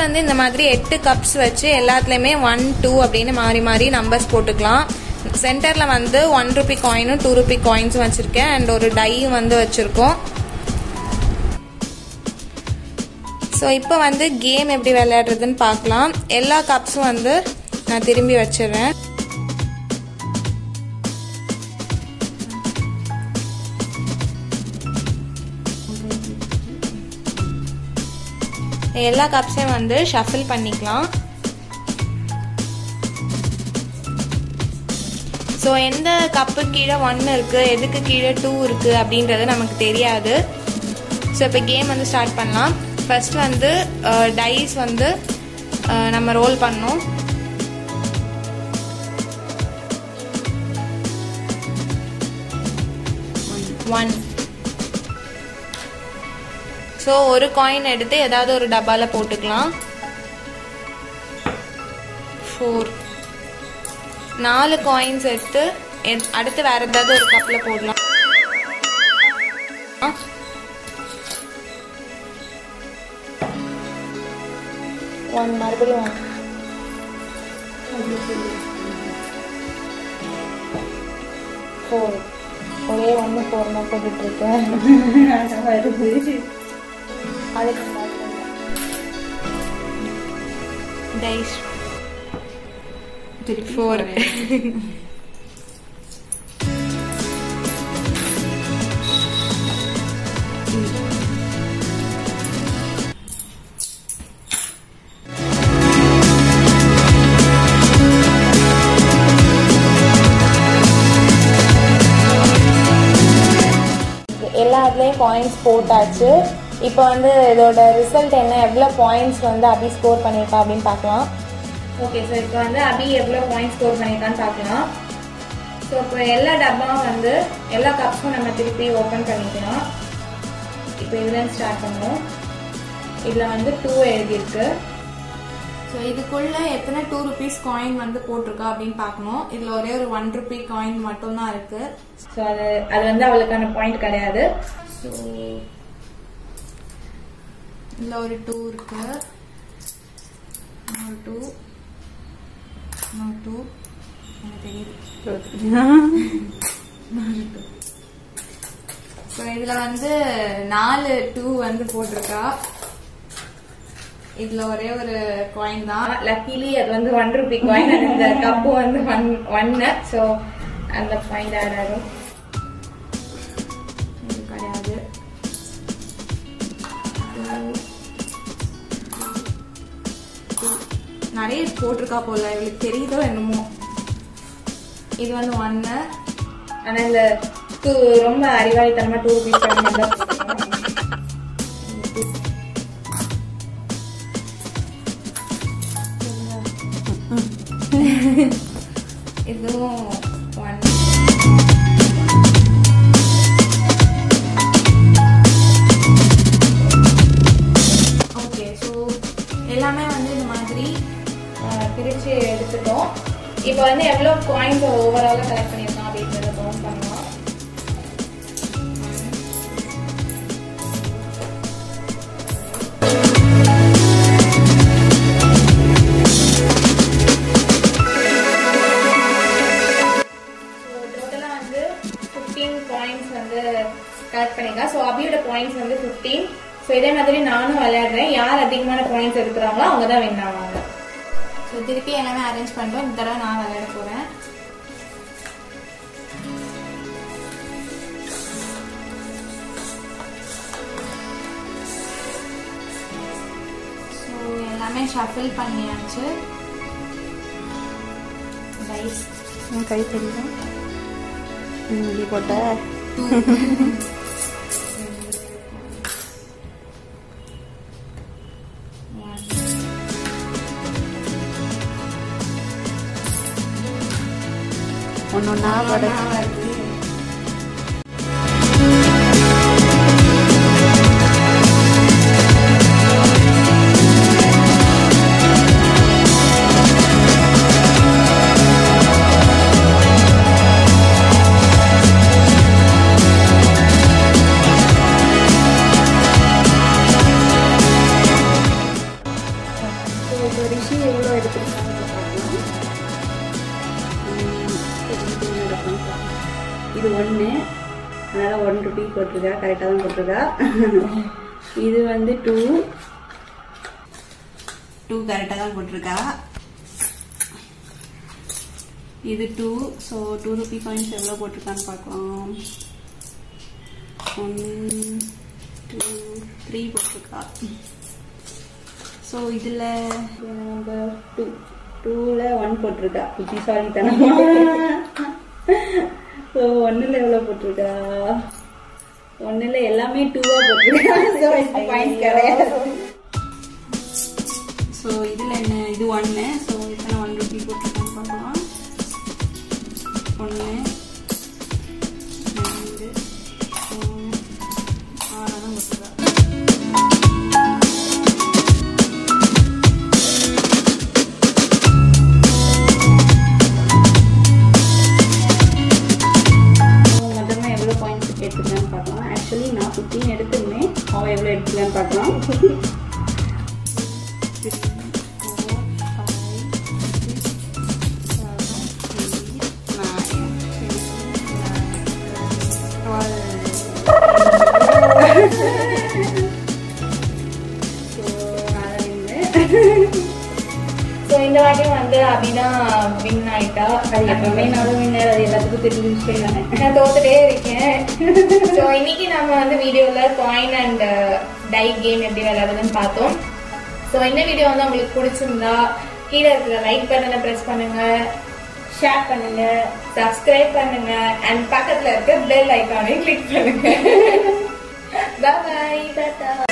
வந்து இந்த மாதிரி எட்டு கப்ஸ் வச்சு எல்லாத்துலேயுமே ஒன் டூ அப்படின்னு மாறி மாறி நம்பர்ஸ் போட்டுக்கலாம் சென்டரில் வந்து ஒன் ருபி காயினும் டூ ருபி காயின்ஸும் வச்சுருக்கேன் அண்ட் ஒரு டையும் வந்து வச்சுருக்கோம் ஸோ இப்போ வந்து கேம் எப்படி விளையாடுறதுன்னு பார்க்கலாம் எல்லா கப்ஸும் வந்து நான் திரும்பி வச்சிடுறேன் எல்லா கப்ஸையும் வந்து ஷஃபில் பண்ணிக்கலாம் ஸோ எந்த கப்பு கீழே ஒன்று இருக்குது எதுக்கு கீழே டூ இருக்குது அப்படின்றது நமக்கு தெரியாது ஸோ இப்போ கேம் வந்து ஸ்டார்ட் பண்ணலாம் ஃபர்ஸ்ட் வந்து டைஸ் வந்து அஹ், நம்ம ரோல் பண்ணோம் ஒன் ஸோ ஒரு காயின் எடுத்து ஏதாவது ஒரு டப்பாவில் போட்டுக்கலாம் ஃபோர் நாலு காயின்ஸ் எடுத்து எத்- அடுத்து வேற ஏதாவது ஒரு கப்பில் போடலாம் ஆ ஒன் மறுபடியும் ஒன் ஃபோர் ஒரே ஒன்று ஃபோர் தான் போட்டுட்டு இருக்கேன் அதுக்கு டைஸ் ஃபோர் எல்லா இதுலேயும் பாயிண்ட்ஸ் போட்டாச்சு இப்போ வந்து இதோட ரிசல்ட் என்ன எவ்வளோ பாயிண்ட்ஸ் வந்து அபி ஸ்கோர் பண்ணியிருக்கா அப்படின்னு பார்க்கலாம் ஓகே ஸோ இப்போ வந்து அபி எவ்வளோ பாயிண்ட்ஸ் ஸ்கோர் பண்ணியிருக்கான்னு பார்க்கலாம் ஸோ இப்போ எல்லா டப்பாவும் வந்து எல்லா கப்ஸும் நம்ம திருப்பி ஓப்பன் பண்ணிக்கலாம் இப்போ இதுலேருந்து ஸ்டார்ட் பண்ணுவோம் இதில் வந்து டூ எழுதியிருக்கு ஸோ இதுக்குள்ள எத்தனை டூ ருபீஸ் காயின் வந்து போட்டிருக்கா அப்படின்னு பார்க்கணும் இதில் ஒரே ஒரு ஒன் ருபி காயின் மட்டும்தான் இருக்கு ஸோ அது அது வந்து அவளுக்கான பாயிண்ட் கிடையாது ஸோ இதில் ஒரு டூ இருக்கு இன்னொரு டூ இன்னொரு டூ எனக்கு தெரியுது ஸோ இதில் வந்து நாலு டூ வந்து போட்டிருக்கா இதுல ஒரே ஒரு காயின் தான் லக்கிலி அது வந்து ஒன் ருபி காயின் அந்த கப்பு வந்து ஒன் ஒன்னு ஸோ அந்த பாயிண்ட் ஆட் ஆகும் இது கிடையாது நிறைய போட்டிருக்கா போல இவளுக்கு தெரியுதோ என்னமோ இது வந்து ஒன்னு ஆனா இந்த டூ ரொம்ப அறிவாளித்தனமா டூ ருபீஸ் இதுவும் ஒன் ஓகே ஸோ எல்லாமே வந்து இந்த மாதிரி அஹ், பிரிச்சு எடுத்துட்டோம் இப்போ வந்து எவ்வளோ காயின்ஸ் ஓவராலாக கலெக்ட் பண்ணியிருக்கோம் அப்படின்றத கவுண்ட் பண்ணலாம் டோட்டலாக வந்து ஃபிஃப்டீன் பாயிண்ட்ஸ் வந்து கலெக்ட் பண்ணியிருக்கேன் ஸோ அபியோட பாயிண்ட்ஸ் வந்து ஃபிஃப்டீன் ஸோ இதே மாதிரி நானும் விளையாடுறேன் யார் அதிகமான பாயிண்ட்ஸ் எடுக்கிறாங்களோ அவங்க தான் வின் ஆவாங்க ஸோ திருப்பி எல்லாமே அரேஞ்ச் பண்ணிட்டோம் இந்த தடவை நான் விளையாட போகிறேன் ஸோ எல்லாமே ஷஃபில் பண்ணியாச்சு ரைஸ் என் கை தெரியுதா இங்கே போட்ட ஒன்று ஒன்றா போட இருக்கான்னு இது ஒன்று அதனால் ஒன் ருபி போட்டிருக்கா கரெக்டாக தான் போட்டிருக்கா இது வந்து டூ டூ கரெக்டாக தான் போட்டிருக்கா இது two so two rupee coins எவ்வளோ போட்டிருக்கான்னு பார்க்கலாம் ஒன் டூ த்ரீ போட்டிருக்கா ஸோ இதில் நம்பர் டூ டூவில் ஒன் போட்டிருக்கா குட்டி சாரி தனமா ஸோ ஒன்றில் எவ்வளோ போட்டிருக்கா ஒன்றில் எல்லாமே டூவாக போட்டிருக்கா ஸோ இப்போ பாயிண்ட்ஸ் கிடையாது ஸோ இதில் என்ன இது ஒன்று ஸோ இத்தனை ஒன் ருபி போட்டிருக்கான்னு பார்க்கலாம் ஒன்று ரெண்டு மூணு ஆறாதான் போட்டிருக்கா மொத்தமாக எவ்வளோ பாயிண்ட்ஸ் எடுத்துக்கலான்னு பார்க்கலாம் ஆக்சுவலி நான் ஃபிஃப்டீன் எடுத்திருந்தேன் அவள் எவ்வளோ எடுத்துக்கலான்னு பார்க்கலாம் ஸோ இந்த வாட்டியும் வந்து அபிதான் வின் ஆயிட்டா அது எப்பவுமே நானும் வின்னர் அது எல்லாத்துக்கும் தெரிஞ்ச விஷயம் தானே நான் தோத்துட்டே இருக்கேன் ஸோ இன்னைக்கு நம்ம வந்து வீடியோவில் காயின் அண்ட் டை கேம் எப்படி விளையாடுறதுன்னு பார்த்தோம் ஸோ இந்த வீடியோ வந்து உங்களுக்கு பிடிச்சிருந்தா கீழே இருக்கிற லைக் பட்டனை ப்ரெஸ் பண்ணுங்க ஷேர் பண்ணுங்க சப்ஸ்கிரைப் பண்ணுங்க அண்ட் பக்கத்தில் இருக்க பெல் ஐக்கானையும் கிளிக் பண்ணுங்க பாய் டாட்டா